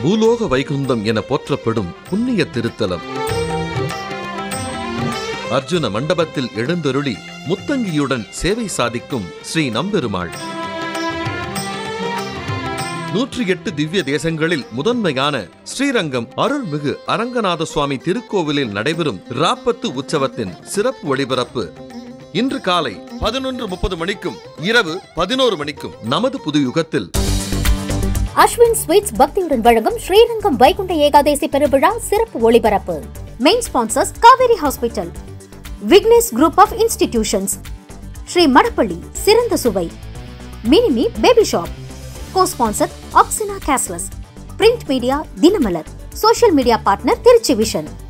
பூலோக வைகுந்தம் என போற்றப்படும் புண்ணிய திருத்தலம் அர்ஜுன மண்டபத்தில் எழுந்தருளி முத்தங்கியுடன் சேவை சாதிக்கும் ஸ்ரீ நம்பெருமாள் நூற்றி எட்டு திவ்ய தேசங்களில் முதன்மையான ஸ்ரீரங்கம் அருள்மிகு அரங்கநாத சுவாமி திருக்கோவிலில் நடைபெறும் ராப்பத்து உற்சவத்தின் சிறப்பு ஒளிபரப்பு இன்று காலை பதினொன்று முப்பது மணிக்கும் இரவு பதினோரு மணிக்கும் நமது புது யுகத்தில் அஸ்வின் ஸ்வீட்ஸ் பக்தியுடன் வழங்கும் ஸ்ரீரங்கம் வைகுண்ட ஏகாதேசி பெருவிழா சிறப்பு ஒளிபரப்பு main sponsors Kaveri hospital Vignesh group of institutions Sri Madappalli சிறந்த சுவை Minimi baby shop co sponsor ஆக்சினா கேஸ்லஸ் print media Dinamalar social media partner Tiruchi vision